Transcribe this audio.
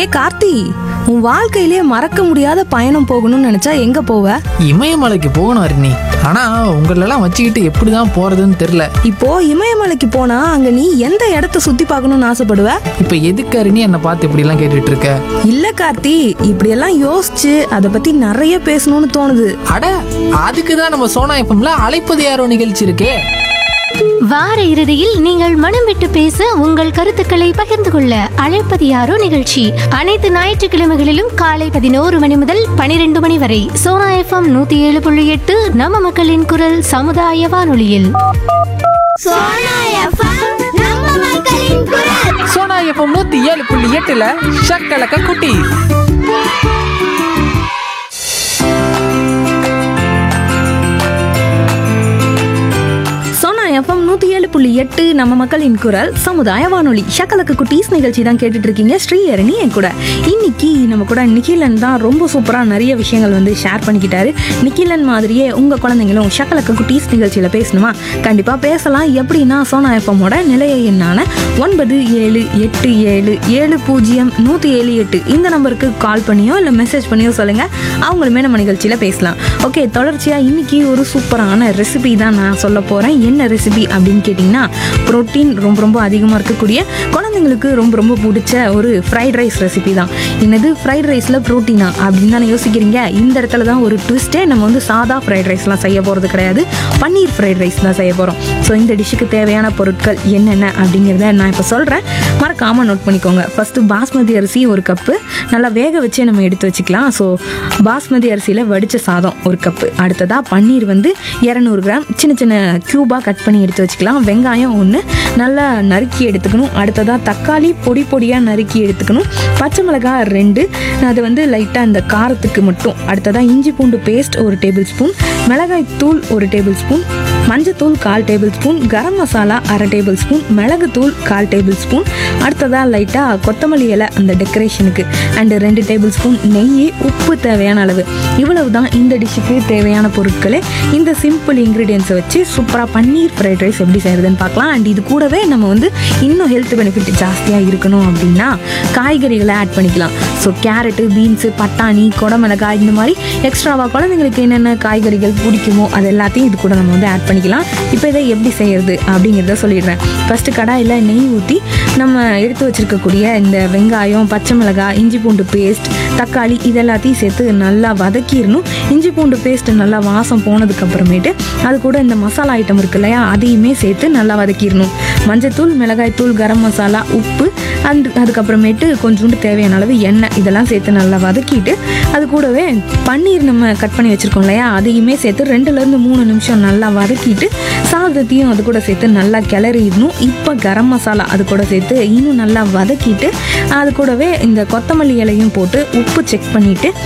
கார்த்தி உன் வாழ்க்கையிலே மறக்க முடியாத பயணம் போகணும்னு நினைச்சா எங்க போவ இமயமலைக்கு போகணும் அருணி ஆனா உங்களெல்லாம் வச்சுக்கிட்டு எப்படி தான் போறதுன்னு தெரில இப்போ இமயமலைக்கு போனா அங்க நீ எந்த இடத்த சுத்தி பார்க்கணும்னு ஆசைப்படுவ இப்போ எதுக்கு அருணி என்னை பார்த்து இப்படிலாம் கேட்டுட்டு இருக்க இல்ல கார்த்தி இப்படியெல்லாம் யோசிச்சு அதை பத்தி நிறைய பேசணும்னு தோணுது அட அதுக்கு தான் நம்ம சோனா எஃப்எம்ல அழைப்பது யாரோ நிகழ்ச்சி இருக்கே வார இறுதியில் நீங்கள் மனம் விட்டு பேச உங்கள் கருத்துக்களை பகிர்ந்து கொள்ள அழைப்பது யாரோ நிகழ்ச்சி அனைத்து ஞாயிற்றுக்கிழமைகளிலும் காலை பதினோரு மணி முதல் பனிரெண்டு மணி வரை சோனா எஃப்எம் நூத்தி ஏழு புள்ளி எட்டு நம்ம மக்களின் குரல் சமுதாய வானொலியில் சோனா எஃப்எம் நூத்தி ஏழு புள்ளி எட்டுல ஷக்கலக்க குட்டி சோனா எஃப்எம் நூத்தி ஏழு புள்ளி எட்டு நம்ம மக்களின் குரல் சமுதாய வானொலி ஷக்கலக்கு குட்டீஸ் நிகழ்ச்சி தான் கேட்டுட்டு இருக்கீங்க ஸ்ரீஹரணி என் கூட இன்னைக்கு நம்ம கூட நிக்கிலன் தான் ரொம்ப சூப்பரா நிறைய விஷயங்கள் வந்து ஷேர் பண்ணிக்கிட்டாரு நிக்கிலன் மாதிரியே உங்க குழந்தைங்களும் ஷக்கலக்கு குட்டீஸ் நிகழ்ச்சியில பேசணுமா கண்டிப்பா பேசலாம் எப்படின்னா சோனா எஃப்எம்மோட நிலைய எண்ணான ஒன்பது ஏழு எட்டு ஏழு ஏழு பூஜ்ஜியம் நூத்தி ஏழு எட்டு இந்த நம்பருக்கு கால் பண்ணியோ இல்லை மெசேஜ் பண்ணியோ சொல்லுங்க அவங்களுமே நம்ம நிகழ்ச்சியில பேசலாம் ஓகே தொடர்ச்சியா இன்னைக்கு ஒரு சூப்பரான ரெசிபி தான் நான் சொல்ல போறேன் என்ன ரெசிபி அப்படின்னு கேட்டிங்கன்னா புரோட்டீன் ரொம்ப ரொம்ப அதிகமாக இருக்கக்கூடிய குழந்தைங்களுக்கு ரொம்ப ரொம்ப பிடிச்ச ஒரு ஃப்ரைட் ரைஸ் ரெசிபி தான் என்னது ஃப்ரைட் ரைஸில் ப்ரோட்டீனா அப்படின்னு தானே யோசிக்கிறீங்க இந்த இடத்துல தான் ஒரு ட்விஸ்ட்டே நம்ம வந்து சாதா ஃப்ரைட் ரைஸ்லாம் செய்ய போகிறது கிடையாது பன்னீர் ஃப்ரைட் ரைஸ் தான் செய்ய போகிறோம் ஸோ இந்த டிஷ்ஷுக்கு தேவையான பொருட்கள் என்னென்ன அப்படிங்கிறத நான் இப்போ சொல்கிறேன் மறக்காமல் நோட் பண்ணிக்கோங்க ஃபஸ்ட்டு பாஸ்மதி அரிசி ஒரு கப்பு நல்லா வேக வச்சே நம்ம எடுத்து வச்சுக்கலாம் ஸோ பாஸ்மதி அரிசியில் வடித்த சாதம் ஒரு கப்பு அடுத்ததாக பன்னீர் வந்து இரநூறு கிராம் சின்ன சின்ன க்யூபாக கட் பண்ணி எடுத்து வச்சுக்கலாம் வெங்காயம் ஒன்று நல்லா நறுக்கி எடுத்துக்கணும் அடுத்ததாக தக்காளி பொடி பொடியாக நறுக்கி எடுத்துக்கணும் பச்சை மிளகாய் ரெண்டு அது வந்து லைட்டாக இந்த காரத்துக்கு மட்டும் அடுத்ததாக இஞ்சி பூண்டு பேஸ்ட் ஒரு டேபிள் ஸ்பூன் மிளகாய் தூள் ஒரு டேபிள் ஸ்பூன் மஞ்சத்தூள் கால் டேபிள் ஸ்பூன் கரம் மசாலா அரை டேபிள் ஸ்பூன் மிளகுத்தூள் கால் டேபிள் ஸ்பூன் அடுத்ததாக லைட்டாக கொத்தமல்லி இலை அந்த டெக்கரேஷனுக்கு அண்டு ரெண்டு டேபிள் ஸ்பூன் நெய் உப்பு தேவையான அளவு இவ்வளவு தான் இந்த டிஷ்ஷுக்கு தேவையான பொருட்களே இந்த சிம்பிள் இன்க்ரீடியன்ஸை வச்சு சூப்பராக பன்னீர் ஃப்ரைட் ரைஸ் எப்படி செய்யறதுன்னு பார்க்கலாம் அண்ட் இது கூடவே நம்ம வந்து இன்னும் ஹெல்த் பெனிஃபிட் ஜாஸ்தியாக இருக்கணும் அப்படின்னா காய்கறிகளை ஆட் பண்ணிக்கலாம் ஸோ கேரட்டு பீன்ஸு பட்டாணி குடமிளகாய் இந்த மாதிரி எக்ஸ்ட்ராவாக குழந்தைங்களுக்கு என்னென்ன காய்கறிகள் பிடிக்குமோ அது எல்லாத்தையும் இது கூட நம்ம வந்து ஆட் பண்ணிக்கலாம் இப்போ இதை எப்படி செய்யறது அப்படிங்கிறத சொல்லிடுறேன் ஃபஸ்ட்டு கடாயில் நெய் ஊற்றி நம்ம எடுத்து வச்சிருக்கக்கூடிய இந்த வெங்காயம் பச்சை மிளகாய் இஞ்சி பூண்டு பேஸ்ட் தக்காளி இது எல்லாத்தையும் சேர்த்து நல்லா வதக்கிடணும் இஞ்சி பூண்டு பேஸ்ட் நல்லா வாசம் போனதுக்கு அப்புறமேட்டு அது கூட இந்த மசாலா ஐட்டம் இருக்கு இல்லையா அதையுமே சேர்த்து நல்லா வதக்கிடணும் மஞ்சத்தூள் மிளகாய்த்தூள் கரம் மசாலா உப்பு அண்ட் அதுக்கப்புறமேட்டு கொஞ்சோண்டு தேவையான அளவு எண்ணெய் இதெல்லாம் சேர்த்து நல்லா வதக்கிட்டு அது கூடவே பன்னீர் நம்ம கட் பண்ணி வச்சுருக்கோம் இல்லையா அதையுமே சேர்த்து ரெண்டுலேருந்து மூணு நிமிஷம் நல்லா வதக்கிட்டு சாதத்தையும் அது கூட சேர்த்து நல்லா கிளறிடணும் இப்போ கரம் மசாலா அது கூட சேர்த்து இன்னும் நல்லா வதக்கிட்டு அது கூடவே இந்த கொத்தமல்லி இலையும் போட்டு உப்பு செக் பண்ணிவிட்டு